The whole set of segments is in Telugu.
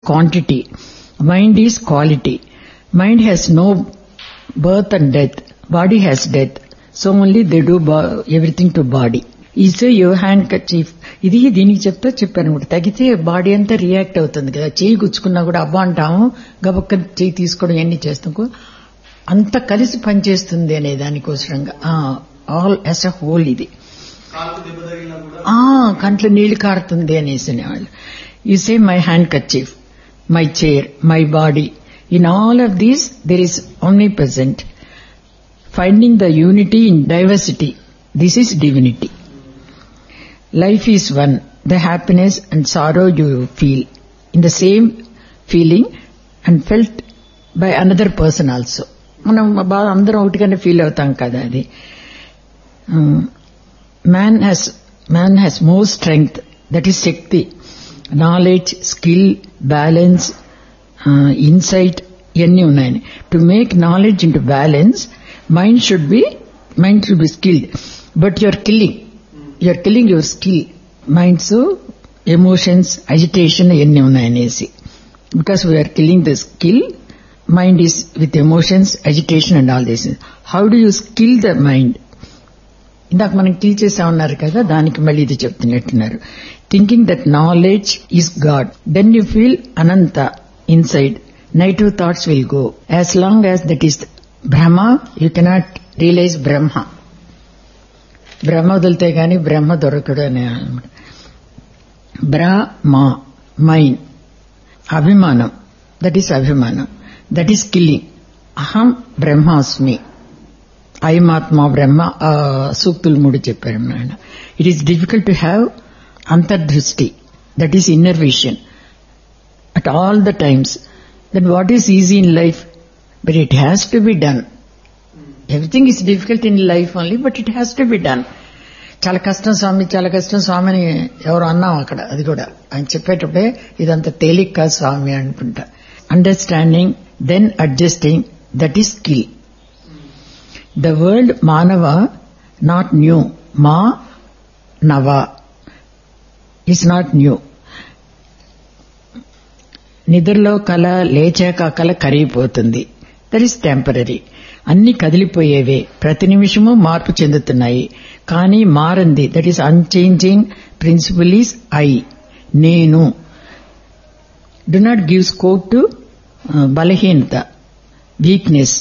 quantity. Mind is quality. Mind has no birth and death. Body has death. So only they do bo- everything to body. Is your handkerchief ఇది దీనికి చెప్తా చెప్పాను అనమాట తగితే బాడీ అంతా రియాక్ట్ అవుతుంది కదా చేయి గుచ్చుకున్నా కూడా అబ్బా అంటాము గబక్క చేయి తీసుకోవడం ఇవన్నీ చేస్తాం అంత కలిసి పనిచేస్తుంది అనే దానికోసరంగా ఆల్ యాజ్ అ హోల్ ఇది ఆ కంట్లో నీళ్లు కారుతుంది అనేసి వాళ్ళు you say my handkerchief my chair my body in all of these there is only present finding the unity in diversity this is divinity life is one. The happiness and sorrow you feel in the same feeling and felt by another person also. మనం బాగా అందరం ఒకటిగానే ఫీల్ అవుతాం కదా అది man has man has more strength that is శక్తి నాలెడ్జ్ స్కిల్ బ్యాలెన్స్ ఇన్సైట్ ఇవన్నీ ఉన్నాయని to make knowledge in to balance mind should be mind should be skilled but your killing you're killing your skill minds emotions agitation ఇవన్నీ ఉన్నాయనేసి because we're killing the skill mind is with emotions agitation and all this how do you skill the mind ఇందాక మనం కిల్ చేసామన్నారు కదా దానికి మళ్ళీ ఇది చెప్తున్నట్టున్నారు thinking that knowledge is God then you feel అనంత inside negative thoughts will go as long as that is Brahma you cannot realise Brahma Brahma వదిలితే గాని బ్రహ్మ దొరకడు అని అనమాట బ్రహ్మ మైన్ అభిమానం దట్ ఈస్ అభిమానం దట్ ఈస్ కిల్లింగ్ అహం బ్రహ్మాస్మి అయమాత్మ బ్రహ్మ సూక్తులు మూడు చెప్పారు నాయన it is difficult to have అంతర్దృష్టి that is inner vision at all the times that what is easy in life but it has to be done everything is difficult in life only but it has to be done చాలా కష్టం స్వామి చాలా కష్టం స్వామి అని ఎవరు అన్నాం అక్కడ అది కూడా ఆయన చెప్పేటప్పుడే ఇదంత తేలిక కాదు స్వామి అనుకుంటా understanding then adjusting that is skill the world మానవ నాట్ న్యూ మా నవ ఈస్ నాట్ న్యూ నిద్రలో కళ లేచాక కళ కరిగిపోతుంది దట్ ఈస్ టెంపరీ అన్ని కదిలిపోయేవే ప్రతి నిమిషము మార్పు చెందుతున్నాయి కానీ మారంది that is unchanging principle is I నేను do not give scope to బలహీనత weakness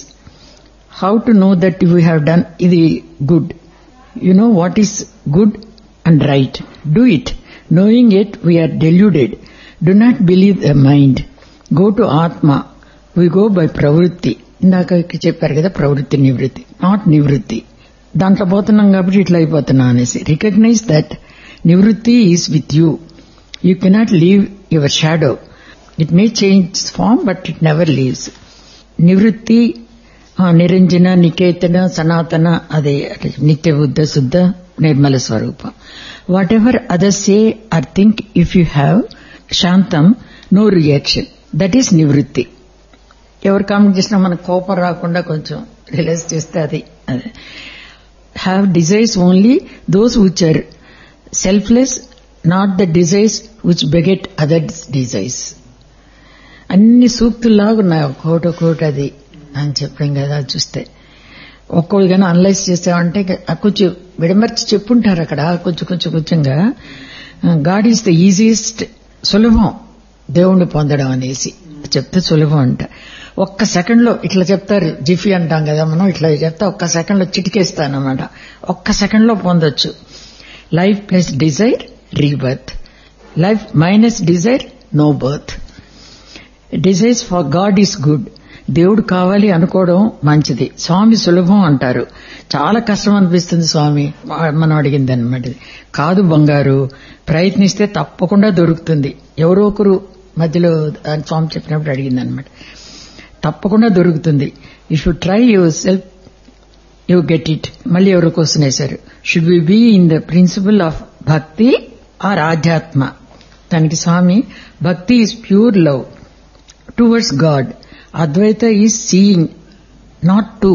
how to know that you have done ఇది good you know what is good and right do it knowing it we're deluded do not believe the mind go to ఆత్మ వీ గో బై ప్రవృత్తి ఇందాక చెప్పారు కదా ప్రవృత్తి నివృత్తి నాట్ నివృత్తి దాంట్లో పోతున్నాం కాబట్టి ఇట్లా అయిపోతున్నా అనేసి రికగ్నైజ్ దట్ నివృత్తి is with you you cannot leave your shadow it may change form but it never leaves నివృత్తి నిరంజన నికేతన సనాతన అదే నిత్య బుద్ధ శుద్ధ నిర్మల స్వరూపం whatever other say or think if you have శాంతం నో రియాక్షన్ దట్ ఈస్ నివృత్తి ఎవరు కామెంట్ చేసినా మనకు కోపం రాకుండా కొంచెం రిలైజ్ చేస్తే అది అదే have desires only those which are selfless not the desires which beget other desires అన్ని సూక్తుల్లాగా ఉన్నాయి ఒక్కోటి ఒక్కోటి అది అని చెప్పడం కదా చూస్తే ఒక్కోటి కానీ అనలైజ్ చేసామంటే కొంచెం విడమర్చి చెప్పుంటారు అక్కడ కొంచెం కొంచెం కొంచెంగా గాడ్ ఈజ్ ద ఈజియెస్ట్ సులభం దేవుణ్ణి పొందడం అనేసి చెప్తే సులభం అంట ఒక్క సెకండ్ లో ఇట్లా చెప్తారు జిఫీ అంటాం కదా మనం ఇట్లా చెప్తా ఒక్క సెకండ్ లో చిటికేస్తానమాట ఒక్క సెకండ్ లో పొందొచ్చు life plus desire rebirth life minus desire no birth desires for God is good దేవుడు కావాలి అనుకోవడం మంచిది స్వామి సులభం అంటారు చాలా కష్టం అనిపిస్తుంది స్వామి మనం అడిగింది అనమాట కాదు బంగారు ప్రయత్నిస్తే తప్పకుండా దొరుకుతుంది ఎవరో ఒకరు మధ్యలో స్వామి చెప్పినప్పుడు అడిగింది అనమాట తప్పకుండా దొరుకుతుంది you should try yourself you get it మళ్ళీ ఎవరో క్వశ్చన్ వేశారు should we be in the principle of భక్తి ఆర్ ఆధ్యాత్మ దానికి స్వామి భక్తి is pure love towards God అద్వైత is seeing not two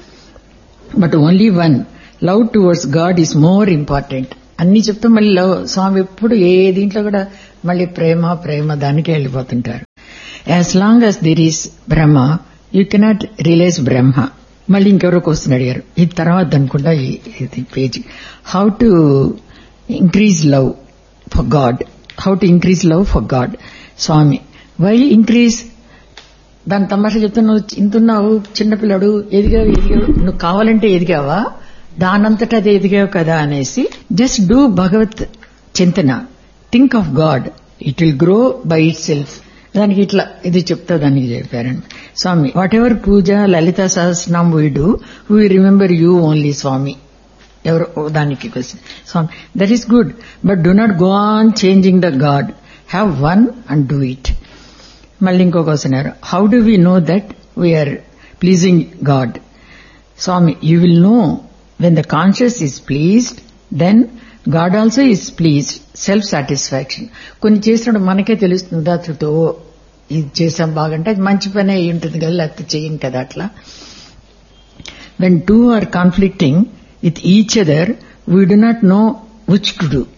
but only one love towards God is more important అన్ని చెప్తే మళ్ళీ లవ్ స్వామి ఎప్పుడు ఏ దీంట్లో కూడా మళ్ళీ ప్రేమ ప్రేమ దానికే వెళ్ళిపోతుంటారు as long as there is Brahma you cannot realise Brahma మళ్ళీ ఇంకెవరో క్వశ్చన్ అడిగారు ఇది తర్వాత అనుకుంటా ఈ- ఇది page how to increase love for God how to increase love for God స్వామి వై ఇంక్రీజ్ దాని తమాషా చెప్తే నువ్వు ఇంతున్నావు చిన్నపిల్లడు ఎదిగావు ఎదిగావు నువ్వు కావాలంటే ఎదిగావా దానంతటా అది ఎదిగావు కదా అనేసి జస్ట్ డూ భగవత్ చింతన think of God it will grow by itself దానికి ఇట్లా ఇది చెప్తా దానికి చెప్పారండి స్వామి whatever puja Lalitha Sahasranam we do we remember you only స్వామి ఎవరు ఓ దానికి క్వశ్చన్ స్వామి that is good but do not go on changing the God have one and do it మళ్ళీ ఇంకో question how do we know that we're pleasing God స్వామి you will know when the conscious is pleased then God also is pleased self satisfaction కొన్ని చేసినప్పుడు మనకే తెలుస్తుంది దాతృతో ఇది చేసాం బాగంటే అది మంచి పని అయి ఉంటుంది కదా లేకపోతే చెయ్యం కదా అట్లా when two are conflicting with each other we do not know which to do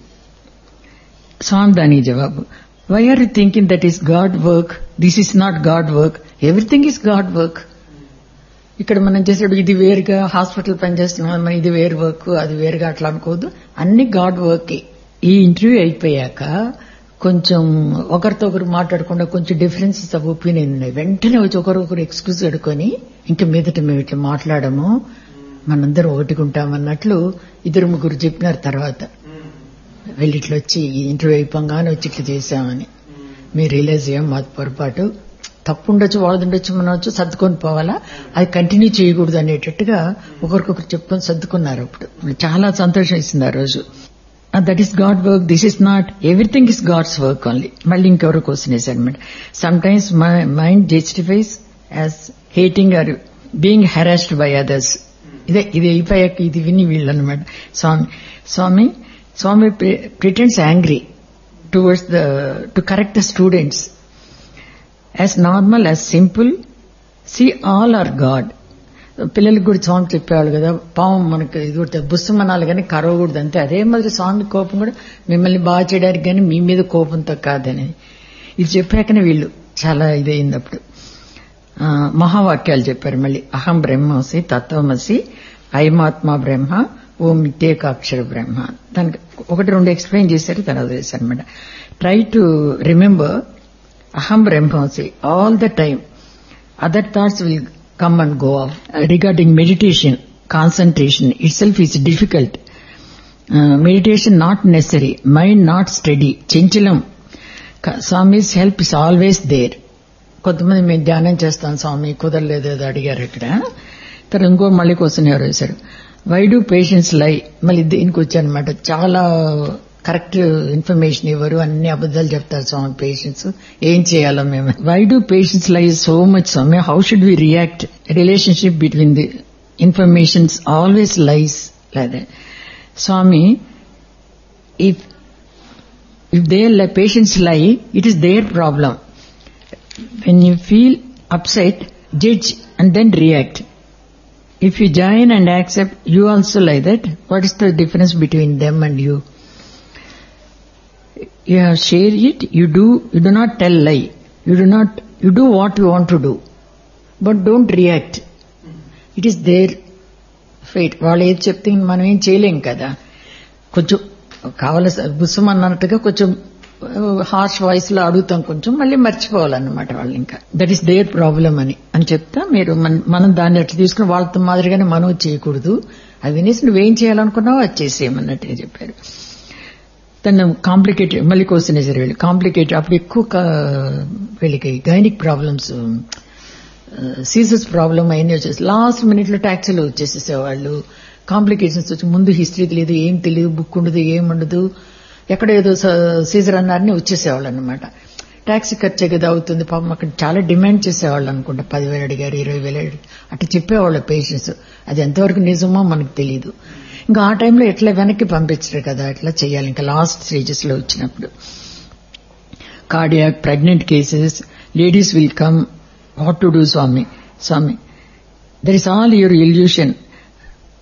స్వామి దానికి జవాబు why are you thinking that is God work this is not God work everything is God work ఇక్కడ మనం చేసేటప్పుడు ఇది వేరుగా హాస్పిటల్ పనిచేస్తున్నాం మనం ఇది వేరు వర్క్ అది వేరుగా అట్లా అనుకోవద్దు అన్ని గాడ్ వర్క్ ఈ ఇంటర్వ్యూ అయిపోయాక కొంచెం ఒకరితో ఒకరు మాట్లాడకుండా కొంచెం డిఫరెన్సెస్ ఆఫ్ ఒపీనియన్ ఉన్నాయి వెంటనే వచ్చి ఒకరొకరు ఎక్స్క్యూజ్ అడుకొని ఇంక మీదట మేము ఇట్లా మాట్లాడము మనందరం ఒకటికుంటామన్నట్లు ఇద్దరు ముగ్గురు చెప్పినారు తర్వాత వెళ్ళి ఇట్లా వచ్చి ఈ ఇంటర్వ్యూ అయిపోగానే వచ్చి ఇట్లా చేశామని మీరు రియలైజ్ చేయం మాది పొరపాటు తప్పు ఉండొచ్చు వాళ్ళది ఉండొచ్చు మనం వచ్చి సర్దుకొని పోవాలా అది కంటిన్యూ చేయకూడదు అనేటట్టుగా ఒకరికొకరు చెప్పుకొని సర్దుకున్నారు అప్పుడు చాలా సంతోషం ఇస్తుంది ఆ రోజు that is God work this is not everything is God's work only మళ్ళీ ఇంకెవరో క్వశ్చన్ వేశారు అనమాట sometimes my mind justifies as hating or being harassed by others ఇదే ఇది అయిపోయాక ఇది విని వీళ్ళు అనమాట స్వామి స్వామి స్వామి pretends angry towards the to correct the students as normal as simple see all are God పిల్లలకి కూడా స్వామి చెప్పేవాళ్ళు కదా పాము మనకు ఇది కూడా బుస్సు మనాలి కానీ కరవకూడదు అంతే అదే మాదిరి స్వామి కోపం కూడా మిమ్మల్ని బాగా చేయడానికి కానీ మీ మీద కోపంతో కాదని ఇది చెప్పాకనే వీళ్ళు చాలా ఇదయింది అప్పుడు ఆ, మహావాక్యాలు చెప్పారు మళ్ళీ అహం బ్రహ్మసి తత్వమసి అయమాత్మ బ్రహ్మ ఓ మిత్యేకాక్షర బ్రహ్మ దానికి ఒకటి రెండు ఎక్స్ప్లెయిన్ చేశారు తర్వాత చేశారు అనమాట ట్రై టు రిమెంబర్ అహం బ్రహ్మసి all the time other thoughts will come and go off. Uh, regarding meditation, concentration itself is difficult. Uh, meditation not necessary, mind not steady, chinchilam. Ka- Swami's help is always there. కొంతమంది మేము ధ్యానం చేస్తాం స్వామి కుదరలేదు ఏదో అడిగారు ఇక్కడ తర్వాత ఇంకో మళ్ళీ క్వశ్చన్ ఎవరు వేశారు వై డూ పేషెన్స్ లై మళ్ళీ దీనికి వచ్చానమాట చాలా కరెక్ట్ ఇన్ఫర్మేషన్ ఇవ్వరు అన్ని అబద్ధాలు చెప్తారు స్వామి పేషెంట్స్ ఏం చేయాలో మేము why do patients lie so much స్వామి how should we react relationship between the informations always lies లేదా స్వామి if if their patients lie it is their problem when you feel upset, judge and then react. If you join and accept, you also like that. What is the difference between them and you? You have share it, you do, you do not tell lie. You do not, you do what you want to do. But don't react. It is their fate. వాళ్ళు ఏది చెప్తే మనం ఏం చేయలేం కదా కొంచెం కావాల బుస్సం అన్నట్టుగా కొంచెం హార్ష్ వాయిస్ లో అడుగుతాం కొంచెం మళ్ళీ మర్చిపోవాలన్నమాట వాళ్ళు ఇంకా దట్ ఈస్ దేర్ ప్రాబ్లం అని అని చెప్తా మీరు మన- మనం దాన్ని అట్లా తీసుకుని వాళ్ళతో మాదిరిగానే మనం చేయకూడదు అది వినేసి నువ్వేం చేయాలనుకున్నావో అది చేసేయమన్నట్టుగా చెప్పారు తను కాంప్లికేటెడ్ మళ్ళీ క్వశ్చన్ వేసారు వీళ్ళు కాంప్లికేటెడ్ అప్పుడు ఎక్కువ కా- వీళ్ళకి గైనిక్ ప్రాబ్లమ్స్ సీజర్స్ ప్రాబ్లం అయినా వచ్చేసి లాస్ట్ మినిట్ లో ట్యాక్సీలో వచ్చేసేసేవాళ్ళు కాంప్లికేషన్స్ వచ్చి ముందు హిస్టరీ తెలియదు ఏం తెలియదు బుక్ ఉండదు ఏం ఉండదు ఎక్కడ ఏదో సీజర్ అన్నారని వచ్చేసేవాళ్ళు అనమాట ట్యాక్సీ ఖర్చు కదా అవుతుంది పాపం అక్కడ చాలా డిమాండ్ చేసేవాళ్ళు అనుకుంటా పదివేలు అడిగారు ఇరవై వేలు అడిగారు అట్లా చెప్పేవాళ్ళు పేషెంట్స్ అది ఎంతవరకు నిజమో మనకు తెలియదు ఇంకా ఆ టైంలో ఎట్లా వెనక్కి పంపించరు కదా ఎట్లా చేయాలి ఇంకా లాస్ట్ స్టేజెస్ లో వచ్చినప్పుడు cardiac, pregnant cases, ladies will come, what to do, Swami? Swami, there is all your illusion.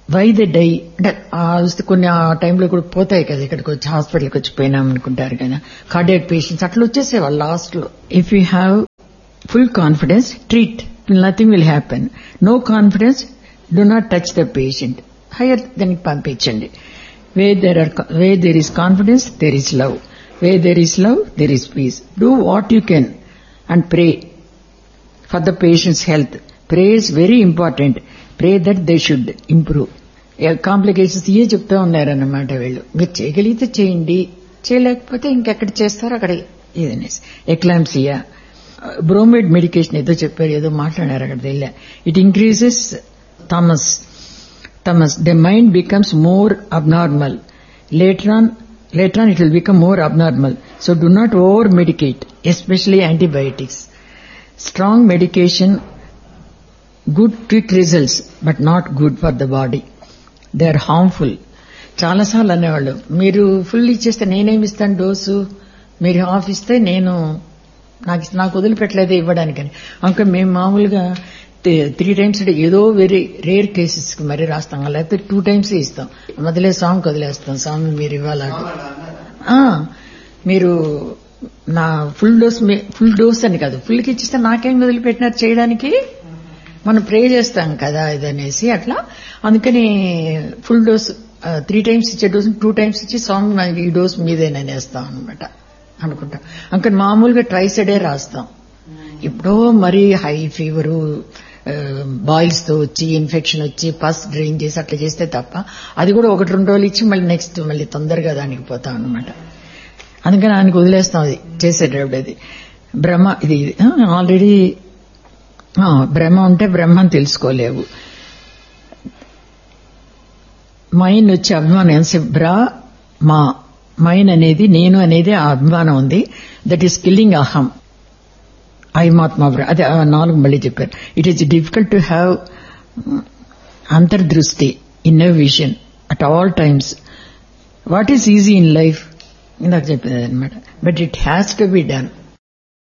Why the die అంటే ఆ వస్తే కొన్ని ఆ టైంలో కూడా పోతాయి కదా ఇక్కడికి వచ్చి హాస్పిటల్కి వచ్చి పోయినాం అనుకుంటారు కదా కార్డియాక్ పేషెంట్స్ అట్లా వచ్చేసేవాళ్ళు లాస్ట్ లో if you have full confidence treat nothing will happen no confidence do not touch the patient higher దానికి పంపించండి where there are where there is confidence there is love where there is love there is peace do what you can and pray for the patients health pray is very important pray that they should improve complications ఇవే చెప్తా ఉన్నారన్నమాట వీళ్ళు మీరు చేయగలిగితే చేయండి చేయలేకపోతే ఇంకెక్కడ చేస్తారో అక్కడ ఇదనేసి ఎక్లాంసియా బ్రోమైడ్ మెడికేషన్ ఏదో చెప్పారు ఏదో మాట్లాడారు అక్కడ తెలియ ఇట్ ఇంక్రీజెస్ థమస్ థమస్ the mind becomes more abnormal later on later on it will become more abnormal. So do not over medicate, especially antibiotics. Strong medication, good quick results, but not good for the body. They are harmful. చాలాసార్లు అనేవాళ్ళు మీరు ఫుల్ ఇచ్చేస్తే నేనేమి ఇస్తాను డోసు మీరు హాఫ్ ఇస్తే నేను నాకు నాకు వదిలిపెట్టలేదు ఇవ్వడానికని అంక మేము మామూలుగా త్రీ టైమ్స్ ఏదో వెరీ రేర్ కేసెస్ కి మరీ రాస్తాం లేకపోతే టూ టైమ్స్ ఇస్తాం మొదలే స్వామికి వదిలేస్తాం స్వామి మీరు ఇవ్వాలి మీరు నా ఫుల్ డోస్ ఫుల్ డోస్ అని కాదు ఫుల్కి ఇచ్చిస్తే నాకేం వదిలిపెట్టినారు చేయడానికి మనం ప్రే చేస్తాం కదా ఇదనేసి అట్లా అందుకని ఫుల్ డోస్ త్రీ టైమ్స్ ఇచ్చే డోస్ టూ టైమ్స్ ఇచ్చి స్వామి ఈ డోస్ మీదేనేస్తాం అనమాట అనుకుంటాం అందుకని మామూలుగా ట్రైసెడే రాస్తాం ఎప్పుడో మరీ హై ఫీవరు బాయిల్స్ తో వచ్చి ఇన్ఫెక్షన్ వచ్చి పస్ డ్రైన్ చేసి అట్లా చేస్తే తప్ప అది కూడా ఒకటి రెండు రోజులు ఇచ్చి మళ్ళీ నెక్స్ట్ మళ్ళీ తొందరగా దానికి పోతాం అనమాట అందుకని ఆయనకు వదిలేస్తాం అది చేసేటప్పుడు అది బ్రహ్మ ఇది ఆల్రెడీ బ్రహ్మ ఉంటే బ్రహ్మని తెలుసుకోలేవు మైన్ వచ్చి అభిమానం ఎంతసేపు బ్రా మా మైన్ అనేది నేను అనేది ఆ అభిమానం ఉంది దట్ ఈస్ కిల్లింగ్ అహం ఐమాత్మ అదే నాలుగు మళ్ళీ చెప్పారు it is difficult to have అంతర్దృష్టి in a vision at all times what is easy in life ఇందాక చెప్పేది అనమాట but it has to be done